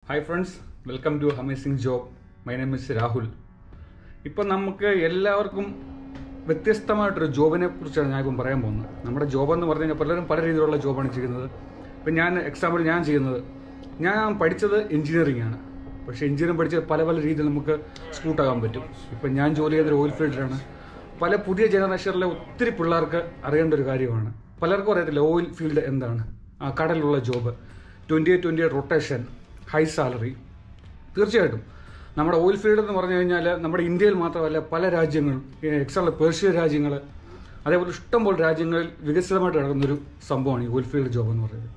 hi friends welcome to amazing job my name is Rahul ഇപ്പം നമുക്ക് എല്ലാവർക്കും വ്യത്യസ്തമായിട്ടൊരു ജോബിനെ കുറിച്ചാണ് ഞാൻ ഇപ്പം പറയാൻ പോകുന്നത് നമ്മുടെ ജോബ് എന്ന് പറഞ്ഞു കഴിഞ്ഞാൽ പലരും പല രീതിയിലുള്ള ജോബാണ് ചെയ്യുന്നത് ഇപ്പം ഞാൻ എക്സാമ്പിൾ ഞാൻ ചെയ്യുന്നത് ഞാൻ പഠിച്ചത് എഞ്ചിനീയറിംഗ് ആണ് പക്ഷേ എഞ്ചിനീയറിംഗ് പഠിച്ചത് പല പല രീതിയിൽ നമുക്ക് സ്കൂട്ടാകാൻ പറ്റും ഇപ്പം ഞാൻ ജോലി ചെയ്തൊരു ഓയിൽ ഫീൽഡിലാണ് പല പുതിയ ജനറേഷനിലെ ഒത്തിരി പിള്ളേർക്ക് അറിയേണ്ട ഒരു കാര്യമാണ് പലർക്കും അറിയത്തില്ല ഓയിൽ ഫീൽഡ് എന്താണ് ആ കടലിലുള്ള job twenty eight twenty eight rotation high salary തീർച്ചയായിട്ടും നമ്മുടെ ഓയിൽ ഫീൽഡ് എന്ന് പറഞ്ഞു കഴിഞ്ഞാൽ നമ്മുടെ ഇന്ത്യയിൽ മാത്രമല്ല പല രാജ്യങ്ങളും എക്സാമ്പിൾ പേർഷ്യ രാജ്യങ്ങൾ അതേപോലെ ഇഷ്ടംപോലെ രാജ്യങ്ങളിൽ വികസിതമായിട്ട് നടക്കുന്നൊരു സംഭവമാണ് ഈ ഓയിൽ ഫീൽഡ് ജോബ് എന്ന് പറയുന്നത്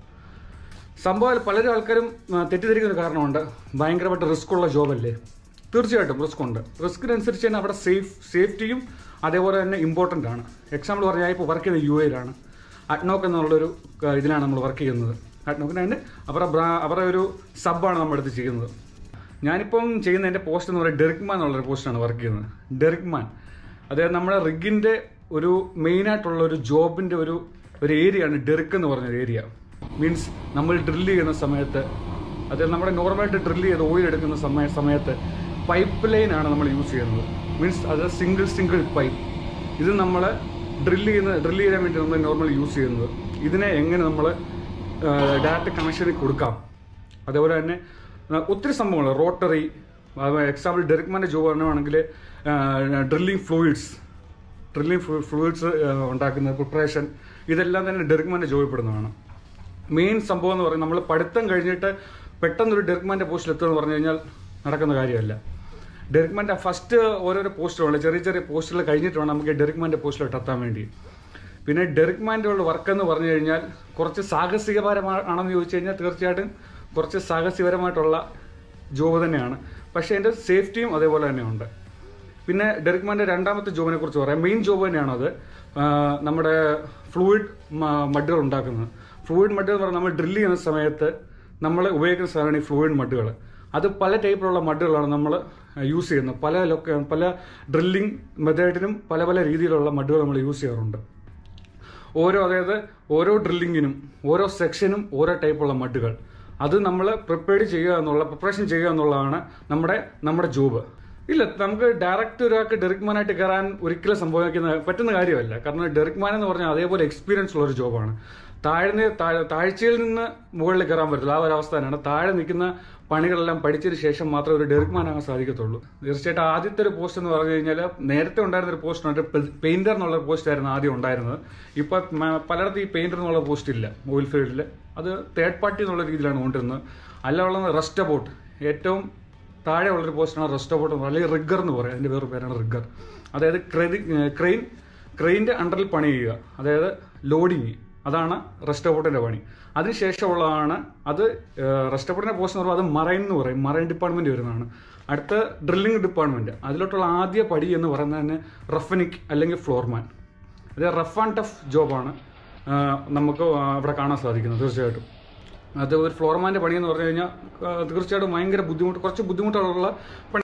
സംഭവം പലരും ആൾക്കാരും ആ, തെറ്റിദ്ധരിക്കുന്ന ഒരു കാരണമുണ്ട് ഭയങ്കരമായിട്ട് റിസ്ക് ഉള്ള ജോബല്ലേ തീർച്ചയായിട്ടും റിസ്ക് ഉണ്ട് റിസ്കിനനുസരിച്ച് തന്നെ അവിടെ സേഫ് സേഫ്റ്റിയും അതേപോലെ തന്നെ ഇമ്പോർട്ടൻ്റ് ആണ് എക്സാമ്പിൾ പറഞ്ഞാൽ ഇപ്പോൾ വർക്ക് ചെയ്യുന്നത് യു എയിലാണ് അഡ്നോക്ക് എന്നുള്ളൊരു ക- ഇതിലാണ് നമ്മൾ വർക്ക് ചെയ്യുന്നത് അഡ്നോക്കിന് അതിന് അവരുടെ ബ്രാ അവരുടെ ഒരു സബ്ബാണ് നമ്മൾ എടുത്ത് ചെയ്യുന്നത് ഞാനിപ്പം ചെയ്യുന്ന എൻ്റെ പോസ്റ്റ് എന്ന് പറയുന്നത് ഡെറിക്മാൻ എന്നുള്ളൊരു പോസ്റ്റാണ് വർക്ക് ചെയ്യുന്നത് ഡെറിക്മാൻ അതായത് നമ്മുടെ റിഗിൻ്റെ ഒരു മെയിനായിട്ടുള്ള ഒരു ജോബിൻ്റെ ഒരു ഒരു ഏരിയയാണ് ഡെറിക്ക് എന്ന് പറഞ്ഞൊരു ഏരിയ മീൻസ് നമ്മൾ ഡ്രില്ല് ചെയ്യുന്ന സമയത്ത് അതായത് നമ്മുടെ നോർമലായിട്ട് ഡ്രില്ല് ചെയ്ത് ഓയിൽ എടുക്കുന്ന സമയ സമയത്ത് പൈപ്പ് ലൈനാണ് നമ്മൾ യൂസ് ചെയ്യുന്നത് മീൻസ് അത് സിംഗിൾ സിംഗിൾ പൈപ്പ് ഇത് നമ്മൾ ഡ്രില്ല് ചെയ്യുന്ന ഡ്രില്ല് ചെയ്യാൻ വേണ്ടി നമ്മൾ നോർമലി യൂസ് ചെയ്യുന്നത് ഇതിനെ എങ്ങനെ നമ്മൾ ഡയറക്റ്റ് കണക്ഷനിൽ കൊടുക്കാം അതേപോലെ തന്നെ ആ, ഒത്തിരി സംഭവങ്ങൾ റോട്ടറി എക്സാമ്പിൾ ഡെറിക്മാൻ്റെ ജോബ് പറയുകയാണെങ്കിൽ ഡ്രില്ലിംഗ് ഫ്ലൂയിഡ്സ് ഡ്രില്ലിംഗ് ഫ്ലൂയിഡ്സ് ഉണ്ടാക്കുന്ന പ്രിപ്പറേഷൻ ഇതെല്ലാം തന്നെ ഡെറിക്മാൻ്റെ ജോബിൽ പെടുന്നതാണ് മെയിൻ സംഭവം എന്ന് പറയുന്നത് നമ്മൾ പഠിത്തം കഴിഞ്ഞിട്ട് പെട്ടെന്നൊരു ഡെറിക്മാൻ്റെ പോസ്റ്റിൽ എത്തുമെന്ന് പറഞ്ഞു കഴിഞ്ഞാൽ നടക്കുന്ന കാര്യമല്ല ഡെറിക്മാൻ്റെ ഫസ്റ്റ് ഓരോരോ പോസ്റ്റുകൾ ചെറിയ ചെറിയ പോസ്റ്റുകൾ കഴിഞ്ഞിട്ട് വേണം നമുക്ക് ഡെറിക്മാൻ്റെ പോസ്റ്റിലോട്ട് എത്താൻ വേണ്ടി പിന്നെ ഡെറിക്മാൻ്റെ ഉള്ള വർക്ക് എന്ന് പറഞ്ഞു കഴിഞ്ഞാൽ കുറച്ച് സാഹസികപരമാണെന്ന് ചോദിച്ചു കഴിഞ്ഞാൽ തീർച്ചയായിട്ടും കുറച്ച് സാഹസികപരമായിട്ടുള്ള ജോബ് തന്നെയാണ് പക്ഷേ എൻ്റെ സേഫ്റ്റിയും അതേപോലെ തന്നെ ഉണ്ട് പിന്നെ ഡെറിക്മാൻ്റെ രണ്ടാമത്തെ ജോബിനെ കുറിച്ച് പറയാം മെയിൻ ജോബ് തന്നെയാണത് ആ, നമ്മുടെ ഫ്ലൂയിഡ് മഡുകൾ ഉണ്ടാക്കുന്നത് ഫ്ലൂയിഡ് മഡുകൾ എന്ന് പറഞ്ഞാൽ നമ്മൾ ഡ്രില്ല് ചെയ്യുന്ന സമയത്ത് നമ്മൾ ഉപയോഗിക്കുന്ന സാധനമാണ് ഈ ഫ്ലൂയിഡ് മഡുകൾ അത് പല ടൈപ്പിലുള്ള മഡുകളാണ് നമ്മൾ യൂസ് ചെയ്യുന്നത് പല ലൊക്ക പല ഡ്രില്ലിംഗ് മെത്തേഡിനും പല പല രീതിയിലുള്ള മഡുകൾ നമ്മൾ യൂസ് ചെയ്യാറുണ്ട് ഓരോ അതായത് ഓരോ ഡ്രില്ലിങ്ങിനും ഓരോ സെക്ഷനും ഓരോ ടൈപ്പുള്ള മഡുകൾ അത് നമ്മൾ പ്രിപ്പയർ ചെയ്യുക എന്നുള്ള പ്രിപ്പറേഷൻ ചെയ്യുക എന്നുള്ളതാണ് നമ്മുടെ നമ്മുടെ ജോബ് ഇല്ല നമുക്ക് ഡയറക്റ്റ് ഒരാൾക്ക് ഡെറിക്മാനായിട്ട് കയറാൻ ഒരിക്കലും സംഭവിക്കുന്ന പറ്റുന്ന കാര്യമല്ല കാരണം ഡെറിക്മാൻ എന്ന് പറഞ്ഞാൽ അതേപോലെ എക്സ്പീരിയൻസ് ഉള്ള ഒരു ജോബാണ് താഴ്ന്ന താഴ്- താഴ്ചയിൽ നിന്ന് മുകളിൽ കയറാൻ പറ്റില്ല ആ ഒരു അവസ്ഥ തന്നെയാണ് താഴെ നിൽക്കുന്ന പണികളെല്ലാം പഠിച്ചതിന് ശേഷം മാത്രമേ ഒരു ഡെറിക്മാൻ ആകാൻ സാധിക്കത്തുള്ളൂ തീർച്ചയായിട്ടും ആദ്യത്തെ ഒരു പോസ്റ്റ് എന്ന് പറഞ്ഞു കഴിഞ്ഞാൽ നേരത്തെ ഉണ്ടായിരുന്ന ഒരു പോസ്റ്റ് ഉണ്ട് പെയിന്റർ എന്നുള്ള പോസ്റ്റ് ആയിരുന്നു ആദ്യം ഉണ്ടായിരുന്നത് ഇപ്പൊ മ- പലയിടത്തും ഈ പെയിന്റർ എന്നുള്ള പോസ്റ്റ് ഇല്ല ഓയിൽ ഫീൽഡിൽ അത് തേർഡ് പാർട്ടി എന്നുള്ള രീതിയിലാണ് കൊണ്ടിരുന്നത് അല്ല ഉള്ളത് റെസ്റ്റ് അബൌട്ട് ഏറ്റവും താഴെ ഉള്ളൊരു പോസ്റ്റാണ് റെസ്റ്റ് അബൌട്ട് എന്ന് പറയുന്നത് അല്ലെങ്കിൽ റിഗർ എന്ന് പറയും അതിന്റെ വേറെ പേരാണ് റിഗർ അതായത് ക്രെയിൻ ക്രെയിൻ്റെ അണ്ടറിൽ പണി ചെയ്യുക അതായത് ലോഡിങ് അതാണ് റെസ്റ്റ് അബൌട്ടിന്റെ പണി അതിനുശേഷമുള്ളതാണ് അത് റെസ്റ്റ് അബൌട്ടിന്റെ പോസ്റ്റ് എന്ന് പറയുമ്പോൾ അത് മറൈൻ എന്ന് പറയും മറൈൻ ഡിപ്പാർട്ട്മെന്റ് വരുന്നതാണ് അടുത്ത ഡ്രില്ലിംഗ് ഡിപ്പാർട്ട്മെന്റ് അതിലോട്ടുള്ള ആദ്യ പടി എന്ന് പറയുന്നത് തന്നെ റഫനിക് അല്ലെങ്കിൽ ഫ്ലോർമാൻ അത് റഫ് ആൻഡ് ടഫ് ജോബാണ് നമുക്ക് അവിടെ കാണാൻ സാധിക്കുന്നത് തീർച്ചയായിട്ടും അത് ഒരു ഫ്ലോർമാൻ്റെ പണി എന്ന് പറഞ്ഞു കഴിഞ്ഞാൽ ആ, തീർച്ചയായിട്ടും ഭയങ്കര ബുദ്ധിമുട്ട് കുറച്ച് ബുദ്ധിമുട്ടുള്ള പണി